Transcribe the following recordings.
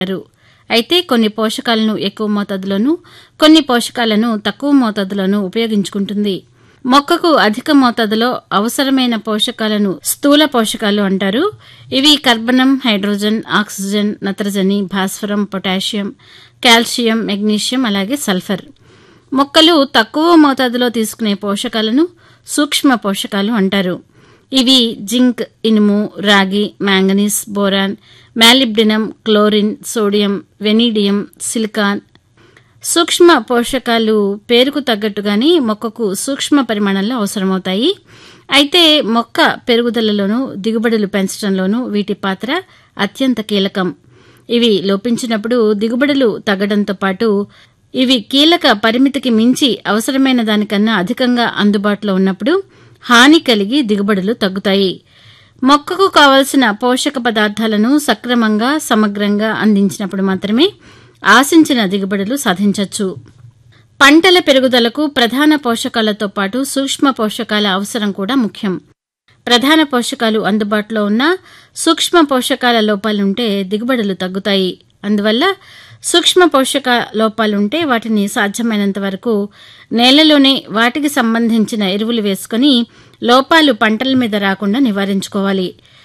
అంటారు అయితే కొన్ని పోషకాలను ఎక్కువ మోతాదులోనూ కొన్ని పోషకాలను తక్కువ మోతాదులోనూ ఉపయోగించుకుంటుంది మొక్కకు అధిక మోతాదులో అవసరమైన పోషకాలను స్థూల పోషకాలు అంటారు ఇవి కర్బనం హైడ్రోజన్ ఆక్సిజన్ నత్రజని భాస్వరం పొటాషియం కాల్షియం మెగ్నీషియం అలాగే సల్ఫర్ మొక్కలు తక్కువ మోతాదులో తీసుకునే పోషకాలను సూక్ష్మ పోషకాలు అంటారు ఇవి జింక్ ఇనుము రాగి manganese boron molybdenum chlorine sodium vanadium silicon సూక్ష్మ పోషకాలు పేరుకు తగ్గట్టుగానే మొక్కకు సూక్ష్మ పరిమాణంలో అవసరమవుతాయి అయితే మొక్క పెరుగుదలలోనూ దిగుబడులు పెంచడంలోనూ వీటి పాత్ర అత్యంత కీలకం ఇవి లోపించినప్పుడు దిగుబడులు తగ్గడంతో పాటు ఇవి కీలక పరిమితికి మించి అవసరమైన దానికన్నా అధికంగా అందుబాటులో ఉన్నప్పుడు హాని కలిగి దిగుబడులు తగ్గుతాయి మొక్కకు కావలసిన పోషక పదార్థాలను సక్రమంగా సమగ్రంగా అందించినప్పుడు మాత్రమే ఆశించిన దిగుబడులు సాధించవచ్చు పంటల పెరుగుదలకు ప్రధాన పోషకాలతో పాటు సూక్ష్మ పోషకాల అవసరం కూడా ముఖ్యం ప్రధాన పోషకాలు అందుబాటులో ఉన్న సూక్ష్మ పోషకాల లోపాలుంటే దిగుబడులు తగ్గుతాయి అందువల్ల సూక్ష్మ పోషక లోపాలుంటే వాటిని సాధ్యమైనంత వరకు నేలలోనే వాటికి సంబంధించిన ఎరువులు వేసుకుని లోపాలు పంటల మీద రాకుండా నివారించుకోవాలి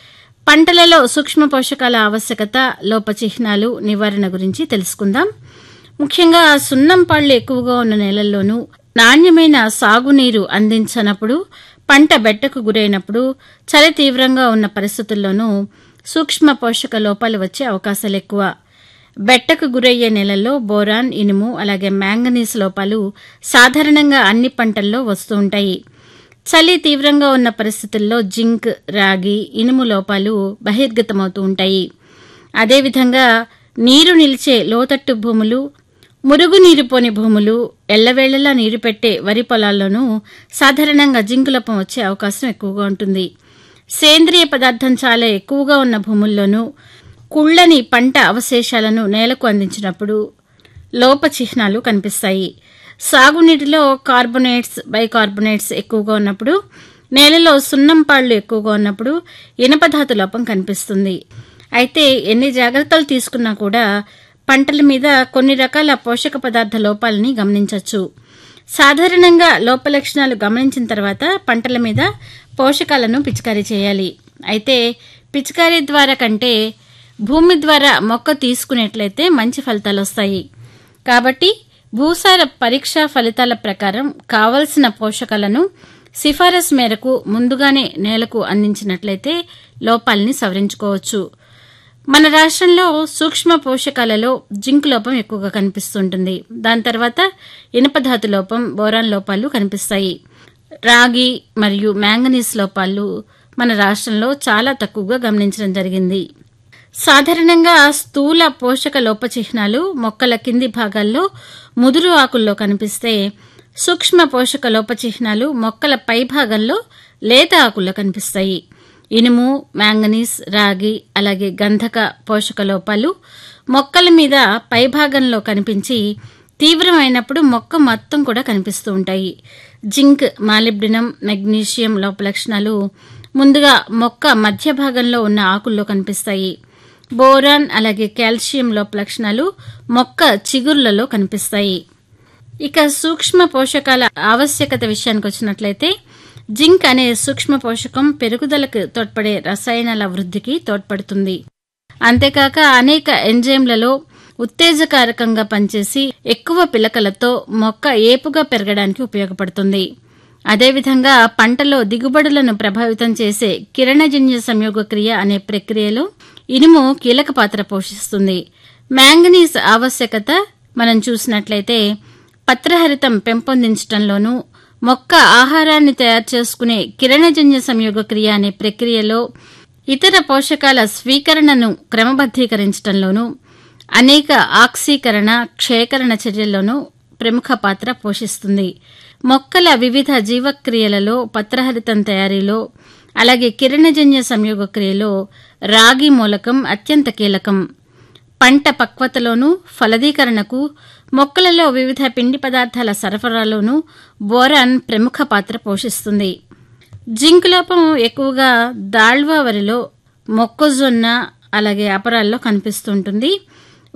పంటలలో సూక్ష్మ పోషకాల ఆవశ్యకత లోప చిహ్నాలు నివారణ గురించి తెలుసుకుందాం ముఖ్యంగా సున్నం పళ్ళు ఎక్కువగా ఉన్న నేలల్లోనూ నాణ్యమైన సాగునీరు అందించనప్పుడు పంట బెట్టకు గురైనప్పుడు చలి తీవ్రంగా ఉన్న పరిస్థితుల్లోనూ సూక్ష్మ పోషక లోపాలు వచ్చే అవకాశాలు ఎక్కువ బెట్టకు గురయ్యే నెలల్లో బోరాన్ ఇనుము అలాగే మ్యాంగనీస్ లోపాలు సాధారణంగా అన్ని పంటల్లో వస్తూ ఉంటాయి చలి తీవ్రంగా ఉన్న పరిస్థితుల్లో జింక్ రాగి ఇనుము లోపాలు బహిర్గతమవుతూ ఉంటాయి అదేవిధంగా నీరు నిలిచే లోతట్టు భూములు మురుగునీరు పోని భూములు ఎల్లవేళలా నీరు పెట్టే వరి పొలాల్లోనూ సాధారణంగా జింక్ లోపం వచ్చే అవకాశం ఎక్కువగా ఉంటుంది సేంద్రియ పదార్థం చాలా ఎక్కువగా ఉన్న భూముల్లోనూ కుళ్ళని పంట అవశేషాలను నేలకు అందించినప్పుడు లోప చిహ్నాలు కనిపిస్తాయి సాగునీటిలో కార్బొనేట్స్ బైకార్బొనేట్స్ ఎక్కువగా ఉన్నప్పుడు నేలలో సున్నం పాళ్లు ఎక్కువగా ఉన్నప్పుడు ఇనపధాతు లోపం కనిపిస్తుంది అయితే ఎన్ని జాగ్రత్తలు తీసుకున్నా కూడా పంటల మీద కొన్ని రకాల పోషక పదార్థ లోపాలని గమనించవచ్చు సాధారణంగా లోప లక్షణాలు గమనించిన తర్వాత పంటల మీద పోషకాలను పిచికారీ చేయాలి అయితే పిచికారీ ద్వారా కంటే భూమి ద్వారా మొక్క తీసుకునేట్లయితే మంచి ఫలితాలు వస్తాయి కాబట్టి భూసార పరీక్ష ఫలితాల ప్రకారం కావలసిన పోషకాలను సిఫారసు మేరకు ముందుగానే నేలకు అందించినట్లయితే లోపాలని సవరించుకోవచ్చు మన రాష్ట్రంలో సూక్ష్మ పోషకాలలో జింక్ లోపం ఎక్కువగా కనిపిస్తుంటుంది దాని తర్వాత ఇనుపధాతు లోపం బోరాన్ లోపాలు కనిపిస్తాయి రాగి మరియు మ్యాంగనీస్ లోపాలు మన రాష్ట్రంలో చాలా తక్కువగా గమనించడం జరిగింది సాధారణంగా స్థూల పోషక లోప చిహ్నాలు మొక్కల కింది భాగాల్లో ముదురు ఆకుల్లో కనిపిస్తే సూక్ష్మ పోషక లోప చిహ్నాలు మొక్కల పై భాగంలో లేత ఆకుల్లో కనిపిస్తాయి ఇనుము మ్యాంగనీస్ రాగి అలాగే గంధక పోషక లోపాలు మొక్కల మీద పైభాగంలో కనిపించి తీవ్రమైనప్పుడు మొక్క మొత్తం కూడా కనిపిస్తూ ఉంటాయి జింక్ మాలిబ్డినం మెగ్నీషియం లోప లక్షణాలు ముందుగా మొక్క మధ్య భాగంలో ఉన్న ఆకుల్లో కనిపిస్తాయి బోరాన్ అలాగే కాల్షియం లోప లక్షణాలు మొక్క చిగుర్లలో కనిపిస్తాయి ఇక సూక్ష్మ పోషకాల ఆవశ్యకత విషయానికి వచ్చినట్లయితే జింక్ అనే సూక్ష్మ పోషకం పెరుగుదలకు తోడ్పడే రసాయనాల వృద్ధికి తోడ్పడుతుంది అంతేకాక అనేక ఎంజైమ్లలో ఉత్తేజకారకంగా పనిచేసి ఎక్కువ పిలకలతో మొక్క ఏపుగా పెరగడానికి ఉపయోగపడుతుంది అదేవిధంగా పంటలో దిగుబడులను ప్రభావితం చేసే కిరణజన్య సంయోగక్రియ అనే ప్రక్రియలో ఇనుము కీలక పాత్ర పోషిస్తుంది మ్యాంగనీస్ ఆవశ్యకత మనం చూసినట్లయితే పత్రహరితం పెంపొందించడంలోనూ మొక్క ఆహారాన్ని తయారు చేసుకునే కిరణజన్య సంయోగక్రియ అనే ప్రక్రియలో ఇతర పోషకాల స్వీకరణను క్రమబద్దీకరించడంలోనూ అనేక ఆక్సీకరణ క్షయకరణ చర్యల్లోనూ ప్రముఖ పాత్ర పోషిస్తుంది మొక్కల వివిధ జీవక్రియలలో పత్రహరితం తయారీలో అలాగే కిరణజన్య సంయోగక్రియలో రాగి మూలకం అత్యంత కీలకం పంట పక్వతలోనూ ఫలదీకరణకు మొక్కలలో వివిధ పిండి పదార్థాల సరఫరాలోనూ బోరాన్ ప్రముఖ పాత్ర పోషిస్తుంది జింక్ లోపం ఎక్కువగా దాళ్వా వరిలో మొక్కజొన్న అలాగే అపరాల్లో కనిపిస్తుంటుంది